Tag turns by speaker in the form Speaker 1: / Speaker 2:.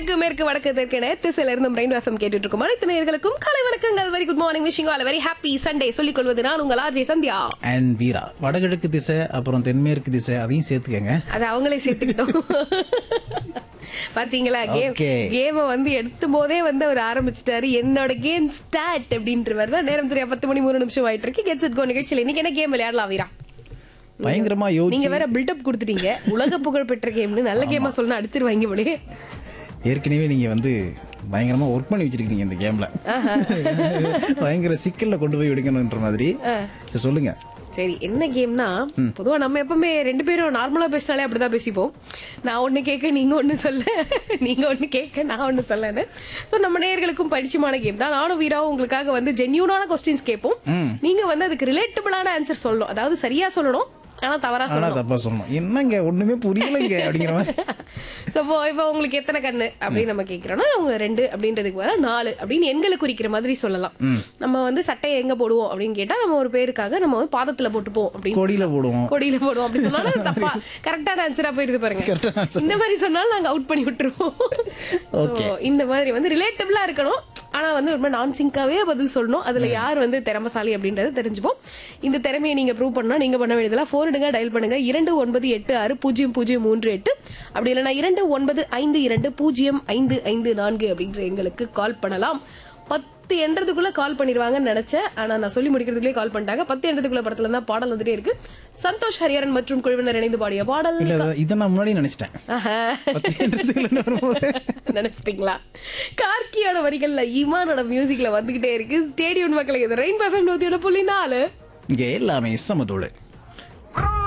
Speaker 1: கிழக்கு மேற்கு வடக்கு தெற்கு திசையில இருந்து ரெயின்போ எஃப்எம் கேட்டுட்டு இருக்கும் அனைத்து நேயர்களுக்கும் காலை வணக்கங்கள் very good morning wishing all very happy Sunday சொல்லிக் கொள்வது நான் உங்கள் ஆர்ஜே சந்தியா
Speaker 2: அண்ட் வீரா வடகிழக்கு திசை அப்புறம் தென்மேற்கு திசை அதையும் சேர்த்துக்கங்க
Speaker 1: அது அவங்களே சேர்த்துக்கிட்டோம் பாத்தீங்களா கேம்
Speaker 2: Okay.
Speaker 1: கேம வந்து எடுத்தும் போதே வந்து அவர் ஆரம்பிச்சிட்டாரு என்னோட கேம் ஸ்டார்ட் அப்படின்ற மாதிரி தான் நேரம் தெரியா பத்து மணி மூணு நிமிஷம் ஆயிட்டு இருக்கு கெட்ஸ் கோ நிகழ்ச்சியில் இன்னைக்கு என்ன கேம் விளையாடலாம் வீரா
Speaker 2: பயங்கரமா யோசிச்சு
Speaker 1: நீங்க வேற பில்டப் கொடுத்துட்டீங்க உலக புகழ் பெற்ற கேம்னு நல்ல கேமா சொல்லணும் அடிச்சிருவாங்க போலே
Speaker 2: ஏற்கனவே நீங்க வந்து பயங்கரமா ஒர்க் பண்ணி வச்சிருக்கீங்க இந்த கேம்ல பயங்கர சிக்கல்ல கொண்டு போய் விடுக்கணுன்ற மாதிரி சரி, சொல்லுங்க
Speaker 1: சரி என்ன கேம்னா பொதுவா நம்ம எப்பவுமே ரெண்டு பேரும் நார்மலா பேசினாலே அப்படிதான் பேசிப்போம் நான் ஒண்ணு கேட்க நீங்க ஒண்ணு சொல்ல நீங்க ஒண்ணு கேட்க நான் ஒண்ணு சொல்லன்னு சோ நம்ம நேயர்களுக்கும் பரிச்சயமான கேம் தான் நானும் வீராவும் உங்களுக்காக வந்து ஜென்யூனான கொஸ்டின்ஸ் கேட்போம் நீங்க வந்து அதுக்கு ரிலேட்டபிளான ஆன்சர் சொல்லணும் அதாவது சரியா சொல்லணும் ஆனா தவறா
Speaker 2: ஆனா
Speaker 1: சொல்லணும்
Speaker 2: தப்பா சொல்லணும் என்னங்க ஒண்ணுமே புரியலங்க அப்படிங்கிற மாதிரி
Speaker 1: ஸோ இப்போ இப்போ உங்களுக்கு எத்தனை கண்ணு அப்படின்னு நம்ம கேட்குறோம்னா அவங்க ரெண்டு அப்படின்றதுக்கு வர நாலு அப்படின்னு எண்களை குறிக்கிற மாதிரி சொல்லலாம் நம்ம வந்து சட்டையை எங்க போடுவோம் அப்படின்னு கேட்டா நம்ம ஒரு பேருக்காக நம்ம வந்து பாதத்துல போட்டுப்போம் அப்படின்னு
Speaker 2: கொடியில போடுவோம்
Speaker 1: கொடியில போடுவோம் அப்படி சொன்னாலும் அது தப்பா கரெக்டான ஆன்சரா போயிருது பாருங்க இந்த மாதிரி சொன்னாலும் நாங்க அவுட் பண்ணி விட்டுருவோம்
Speaker 2: Okay.
Speaker 1: So, இந்த மாதிரி வந்து ரிலேட்டபிளா இருக்கணும் ஆனா வந்து ரொம்ப நான் சிங்காவே பதில் சொல்லணும் அதுல யார் வந்து திறமசாலி அப்படின்றத தெரிஞ்சுப்போம் இந்த திறமையை நீங்க ப்ரூவ் பண்ணா நீங்க பண்ண வேண்டியதெல்லாம் ஃபோன் எடுங்க டயல் பண்ணுங்க இரண்டு ஒன்பது எட்டு ஆறு பூஜ்ஜியம் பூஜ்ஜியம் மூன்று எட்டு அப்படி இல்லைன்னா இரண்டு ஒன்பது ஐந்து இரண்டு பூஜ்ஜியம் ஐந்து ஐந்து நான்கு அப்படின்ற எங்களுக்கு கால் பண்ணலாம் பத்து எண்றதுக்குள்ள கால் பண்ணிடுவாங்கன்னு நினைச்சேன் ஆனா நான் சொல்லி முடிக்கிறதுக்குள்ளே கால் பண்ணிட்டாங்க பத்து எண்றதுக்குள்ள படத்துல தான் பாடல் வந்துட்டே இருக்கு சந்தோஷ் ஹரிஹரன் மற்றும் குழுவினர் இணைந்து பாடிய பாடல்
Speaker 2: இல்ல இத- இதை நான் முன்னாடி நினைச்சிட்டேன்
Speaker 1: ஆஹா.
Speaker 2: பத்துன்றதுக்குள்ள வரும்போது
Speaker 1: நினைச்சிட்டீங்களா கார்கியோட வரிகள்ல ஈமானோட மியூசிக்ல வந்துகிட்டே இருக்கு ஸ்டேடியம் மக்களுக்கு இது ரெயின் பஃபம் நூத்தியோட புள்ளி நாலு
Speaker 2: இங்க எல்லாமே சமதோடு